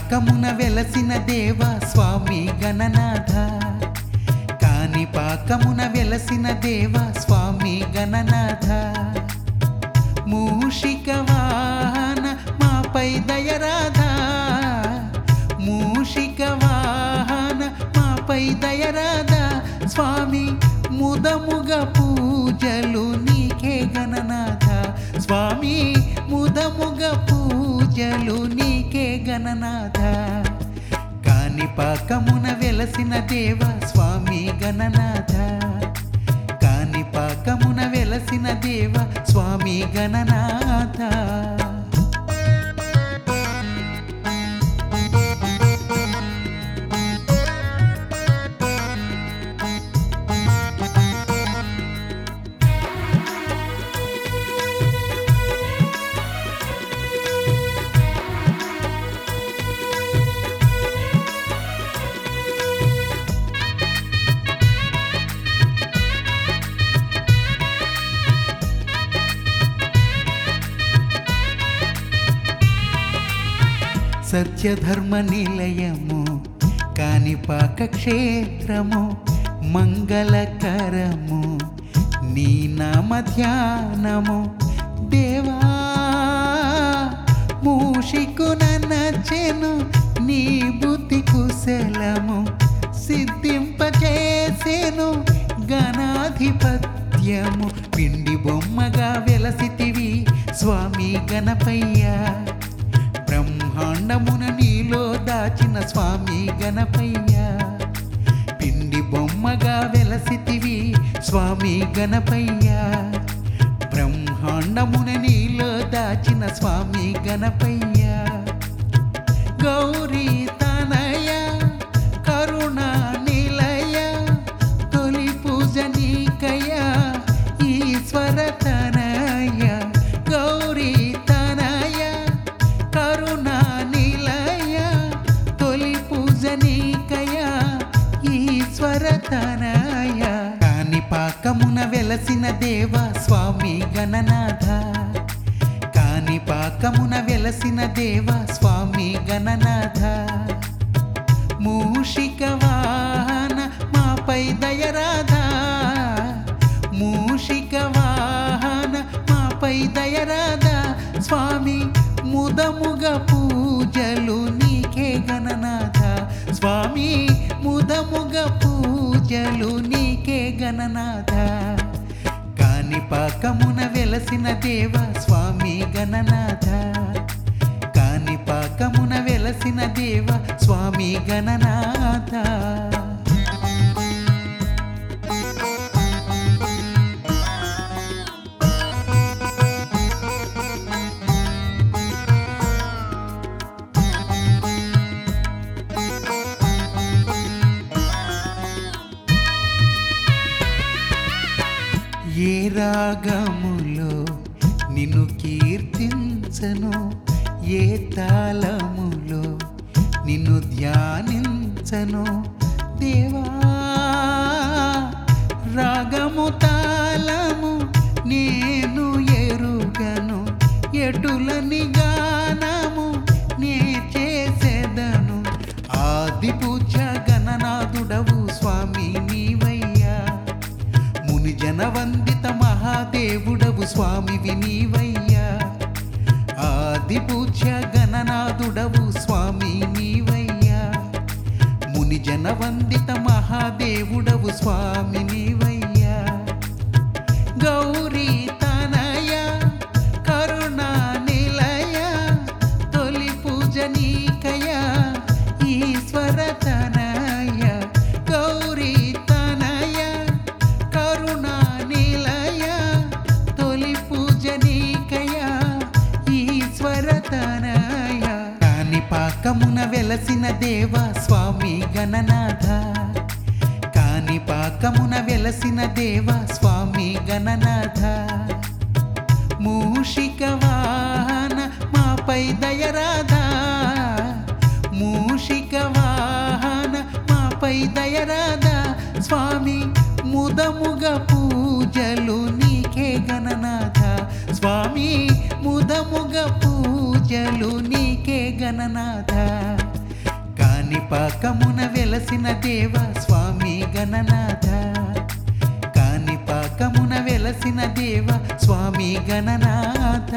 పాకమున వెలసిన దేవ స్వామి గణనాథ కాని పాకమున వెలసిన దేవ స్వామి గణనాథ మూషిక వాహన మాపై దయరాధా మూషిక వాహన మాపై దయరాధా స్వామి ముదముగ పూజలు నీకే గణనాథ స్వామి ముదముగ పూజలు నీకే గణనాథ కాని పాకమున వెలసిన దేవ స్వామి గణనాథ కాని పాకమున వెలసిన దేవ స్వామి గణనాథ సత్యధర్మ నిలయము కానిపాక క్షేత్రము మంగళకరము నీ నామ ధ్యానము దేవా మూషికున నచ్చెను నీ బుద్ధి కుశలము సిద్ధింపచేసెను గణాధిపత్యము పిండి బొమ్మగా వెలసితివి స్వామి గణపయ్యా బ్రహ్మాండమున నీలో దాచిన స్వామి గణపయ్య పిండి బొమ్మగా వెలసితివి స్వామి గణపయ్య బ్రహ్మాండమున నీలో దాచిన స్వామి గణపయ్య గౌరీ తనయ కరుణ నిలయ తొలి పూజ నీకయ ఈశ్వర తనయ గౌరీ తనయ కరుణ నిలయ తొలి పూజ నీకయ ఈశ్వర తనయ కాని పాకమున వెలసిన దేవ స్వామి గణనాథ కాని పాకమున వెలసిన దేవ స్వామి గణనాథ మూషిక వాహన మాపై దయరాధా మూషిక వాహన మాపై దయరాధా స్వామి ముదముగ పూజలు నీకే గణనాథ స్వామి ముదముగ పూజలు నీకే గణనాథ కాని పాకమున వెలసిన దేవ స్వామి గణనాథ కాని పాకమున వెలసిన దేవ స్వామి గణనాథ ఏ రాగములో నిన్ను కీర్తించను ఏ తాళములో నిన్ను ధ్యానించను దేవా రాగము తాళము నేను ఎరుగను ఎటులని గానము నే చేసేదను ఆది పూజ గణనాథుడవు స్వామి నీవయ్యా ముని జనవందిత మహాదేవుడవు స్వామి వినీవయ్యా ఆది పూజ్య గణనాథుడవు స్వామి నీవయ్యా ముని జనవందిత మహాదేవుడవు స్వామి నీవయ్యా గౌరీ తనయ కరుణ నిలయ తొలి పూజ నీకయ ఈశ్వర తనయ గౌరీ తనయ కరుణ నిలయ తొలి పూజ నీకయ ఈశ్వర తనయ కాని పాకమున వెలసిన దేవ స్వామి గణనాథ కాని పాకమున వెలసిన దేవ స్వామి గణనాథ మూషిక వాహన మాపై దయరాధా మూషిక వాహన మాపై దయరాధా స్వామి ముదముగ పూజలు నీకే గణనాథ స్వామి ముదముగ పూజలు నీకే గణనాథ కాణిపాకమున వెలసిన దేవ స్వామి గణనాథ కాణిపాకమున వెలసిన దేవ స్వామి గణనాథ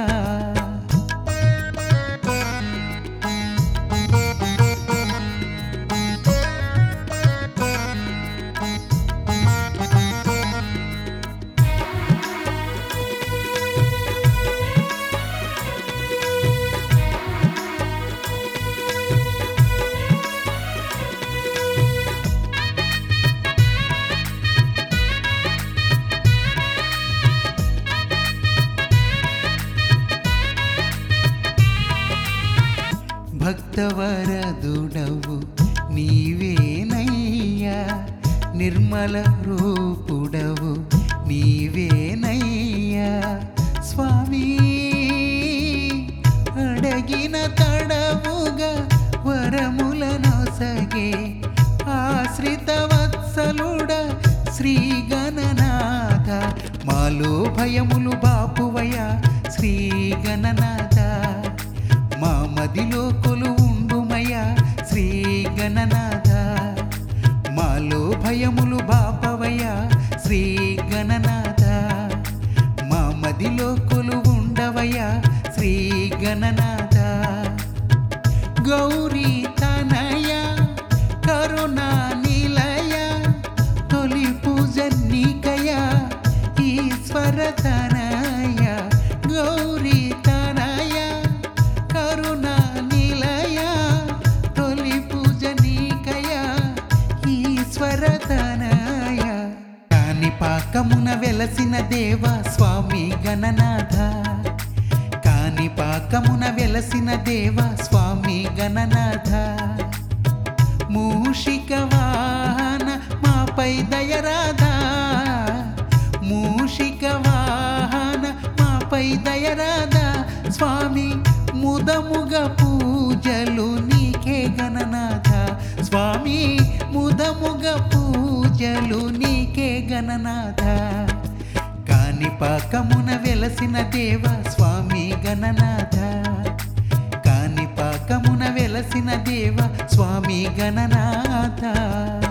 భక్తవరదుడవు నీవేనయ్యా నిర్మల రూపుడవు నీవేనయ్యా స్వామి అడగిన తడవుగా వరములను సగే ఆశ్రిత వత్సలుడ శ్రీ గణనాథ మాలో భయములు బాపువయ శ్రీ గణనాథ మా మదిలో కొలువుండుమయ శ్రీ గణనాథ మాలో భయములు బాపవయ శ్రీ గణనాథ మా మదిలో కొలువుండవయ శ్రీ గణనాథ గౌరీ తనయ కరుణా నిలయ తొలి పూజ నీకయ ఈశ్వర తనయ గౌరీ తనయ కరుణా నిలయ తొలి పూజ నీకయ ఈశ్వర తనయ కాణిపాకమున వెలసిన దేవ స్వామి గణనాథ కాణిపాకమున వెలసిన దేవ స్వామి గణనాథ మూషిక వాహన మాపై దయరాధా మూషిక వాహన మాపై దయరాధా స్వామి ముదముగ పూజలు నీకే గణనాథ స్వామి ముదముగ పూజలు నీకే గణనాథ కాణిపాకమున వెలసిన దేవ స్వామి గణనాథ కాణిపాకమున వెలసిన దేవ స్వామి గణనాథ